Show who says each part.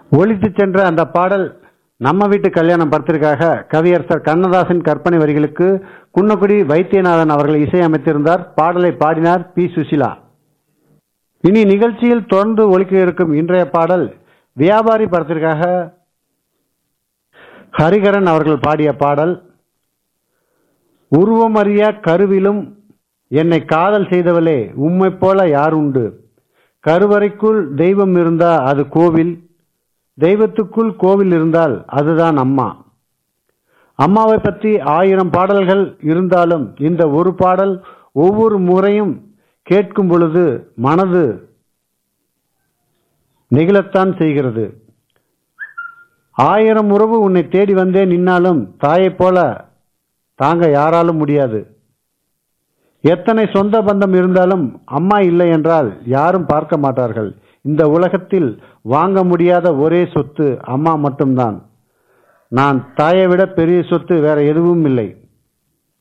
Speaker 1: ஒலித்துச் சென்ற அந்த பாடல் நம்ம வீட்டு கல்யாணம் படத்திற்காக கவியரசர் கண்ணதாசன் கற்பனை வரிகளுக்கு குன்னக்குடி வைத்தியநாதன் அவர்கள் இசையமைத்திருந்தார் பாடலை பாடினார் பி சுசிலா இனி நிகழ்ச்சியில் தொடர்ந்து ஒலிக்க இருக்கும் இன்றைய பாடல் வியாபாரி படத்திற்காக ஹரிகரன் அவர்கள் பாடிய பாடல் உருவமறியா கருவிலும் என்னை காதல் செய்தவளே உம்மை போல யார் உண்டு கருவறைக்குள் தெய்வம் இருந்தா அது கோவில் தெய்வத்துக்குள் கோவில் இருந்தால் அதுதான் அம்மா அம்மாவை பற்றி ஆயிரம் பாடல்கள் இருந்தாலும் இந்த ஒரு பாடல் ஒவ்வொரு முறையும் கேட்கும் பொழுது மனது நெகிழத்தான் செய்கிறது ஆயிரம் உறவு உன்னை தேடி வந்தே நின்னாலும் தாயைப் போல தாங்க யாராலும் முடியாது எத்தனை சொந்த பந்தம் இருந்தாலும் அம்மா இல்லை என்றால் யாரும் பார்க்க மாட்டார்கள் இந்த உலகத்தில் வாங்க முடியாத ஒரே சொத்து அம்மா மட்டும்தான் நான் தாயை விட பெரிய சொத்து வேற எதுவும் இல்லை